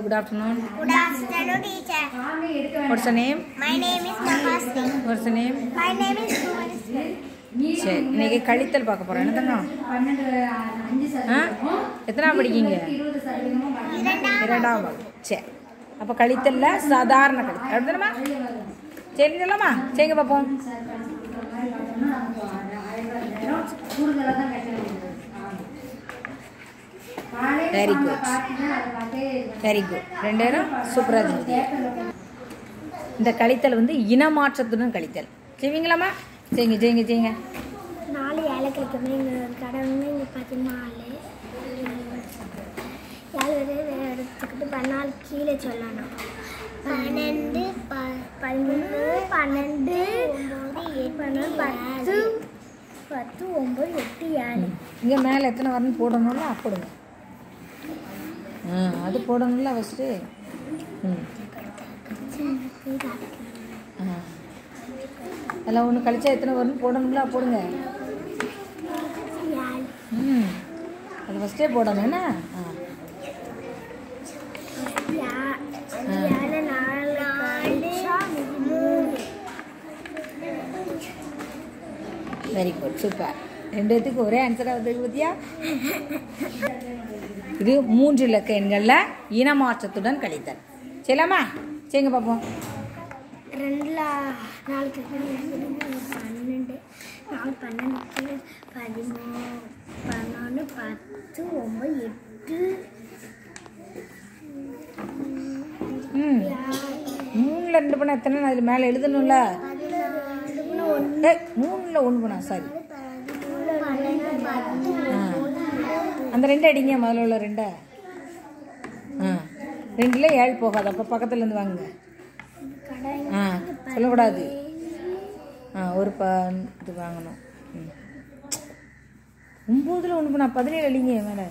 Good afternoon. Good afternoon, teacher. What's your name? My name is Namaste. What's your name? My name is Bhuvaneswar. சரி இன்னைக்கு கழித்தல் பார்க்க போறோம் என்ன தங்கம் ஆ எத்தனாவது படிக்கீங்க இரண்டாம் வகுப்பு சரி அப்போ கழித்தல்ல சாதாரண கழித்தல் அப்படிதானம்மா சரி சொல்லலாமா சரிங்க பார்ப்போம் வெரி குட் வெரி குட் ரெண்டு பேரும் சூப்பராக இருந்தது இந்த கழித்தல் வந்து இனமாற்றத்துடன் கழித்தல் செய்வீங்களாம்மா செய்யுங்க செய்யுங்க செய்யுங்க நாலு ஏழை கிடைக்குமே இங்கே கடை வந்து இங்கே பார்த்தீங்கன்னா நாலு ஏழு வரை எடுத்துக்கிட்டு பதினாலு கீழே சொல்லணும் பன்னெண்டு ப பதிமூணு பன்னெண்டு ஒம்பது எட்டு பத்து பத்து ஒம்பது எட்டு ஏழு இங்கே மேலே எத்தனை வரணும் போடணும்ல போடுங்க ஆ அது போடணும்ல ஃபஸ்ட்டு ம் ஆ அதில் ஒன்று கழிச்சா எத்தனை வரணும் போடணும்ல போடுங்க ஏழு ம் அது ஃபஸ்ட்டே போடணும் என்ன ஆ ஏழு நாலு கழிச்சா மூணு வெரி குட் சூப்பர் ரெண்டு பேத்துக்கு ஒரே ஆன்சராக வந்து பத்தியா இது மூன்று இலக்க எண்களில் இனமாற்றத்துடன் கழித்தல் சரிலாமா சரிங்க பார்ப்போம் ரெண்டுல நாலு பன்னெண்டு நாலு பன்னெண்டு பதிமூணு பதினொன்று பத்து ஒம்பது எட்டு ம் மூணில் ரெண்டு பண்ண எத்தனை அதில் மேலே எழுதணும்ல ஒன்று ஏய் மூணில் ஒன்று பண்ணா சாரி ஆ அந்த ரெண்டு அடிங்க முதல்ல உள்ள ரெண்டை ஆ ரெண்டில் ஏழு போகாது அப்போ பக்கத்துலேருந்து வாங்குங்க கடை ஆ சொல்லக்கூடாது ஆ ஒரு ப இது வாங்கணும் ம் ஒம்போதில் ஒன்று பண்ணா பதினேழு அடிங்க மேலே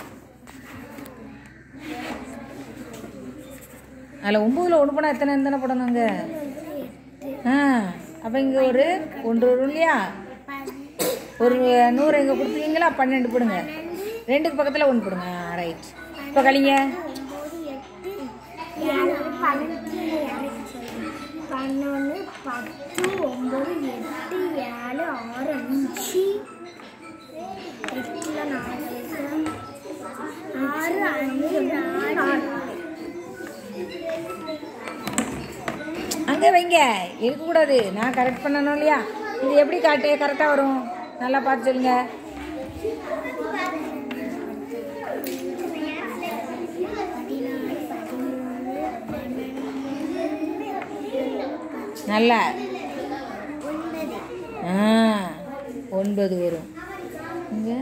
அதில் ஒம்போதில் ஒன்று பண்ணால் எத்தனை எத்தனை போடணுங்க ஆ அப்போ இங்கே ஒரு ஒன்று வரும் இல்லையா ஒரு நூறு இங்கே கொடுத்துருக்கீங்களா பன்னெண்டு போடுங்க ரெண்டுக்கு பக்கத்தில் ஒன்று போடுங்க ரைட் இப்போ கழிங்க ஒம்பது எட்டு ஏழு பன்னெண்டு ஏழு பன்னொன்று பத்து ஒம்பது எட்டு ஏழு ஆறு அஞ்சு எட்டுல நாலு இருக்கு. ஆறு அஞ்சு நாலு அங்கே வைங்க இருக்கக்கூடாது நான் கரெக்ட் பண்ணணும் இல்லையா இது எப்படி காட்டு கரெக்டாக வரும் நல்லா பார்த்து சொல்லுங்க நல்லா ஆ ஒன்பது வரும் இங்கே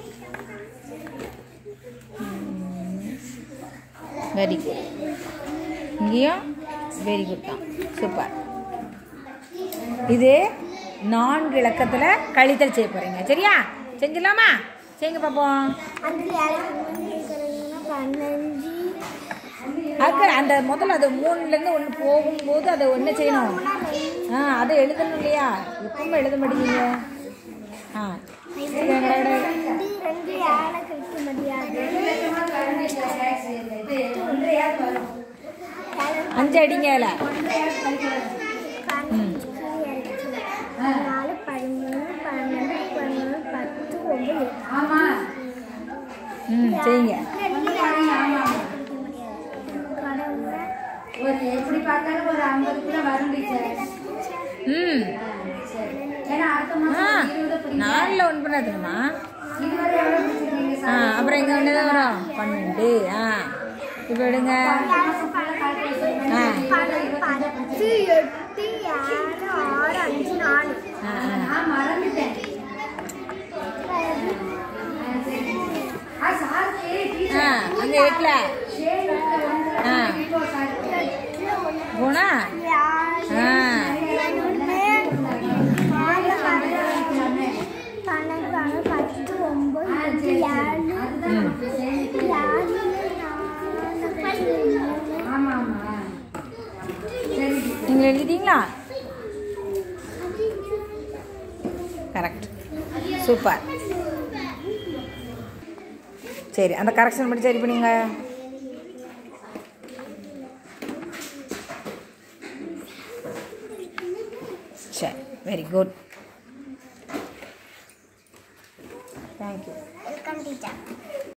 வெரி குட் இங்கேயும் வெரி குட் தான் சூப்பர் இது நான்கு இலக்கத்தில் கழித்தல் செய்ய போகிறீங்க சரியா செஞ்சிடலாமா செய்யுங்க பார்ப்போம் அந்த ஏழு இருக்கிறதுனா பதினஞ்சு அதுக்கு அந்த முதல்ல அது மூணுலேருந்து ஒன்று போகும்போது அதை என்ன செய்யணும் ஆ அதை எழுதணும் இல்லையா எப்பவுமே எழுத மாட்டேங்கிறீங்க ஆ சரி, எங்கடா, எங்கடா, எங்கடா. ரெண்டு ரெண்டு ஏழை கழிக்க முடியாது அஞ்சு அடிங்க அதில் நாலு பதிமூணு பன்னெண்டு பதினொன்று பத்து ஒன்பது ம் செய்யுங்க ஒரு எப்படி பார்த்தாலும் ஒரு ஐம்பதுக்குள்ள வரும் டீச்சர் ம் ஏன்னா அடுத்த ஆ மாசம் இருபது நாலில் ஒன்று பண்ணாதுமா இருபது எவ்வளோ பிடிச்சிருக்கீங்க ஆ அப்புறம் இங்கே ஒன்று தான் வரும் பன்னெண்டு ஆ இப்போ எடுங்க ஆ பத்து எட்டு ஏழு ஆறு அஞ்சு நாலு ஆ ஆ நான் மறந்துட்டேன் ஆ சாருக்கு ஆ அங்கே எட்டில் ஆ போனா ஆ பன்னெண்டு பத்து ஒன்பது எட்டு ஏழு ம் ஏழு நாலு ஆமா ஆமா சரி நீங்கள் எழுதிட்டீங்களா கரெக்ட் சூப்பர் சரி அந்த கரெக்ஷன் மட்டும் சரி பண்ணுங்க very good thank you welcome teacher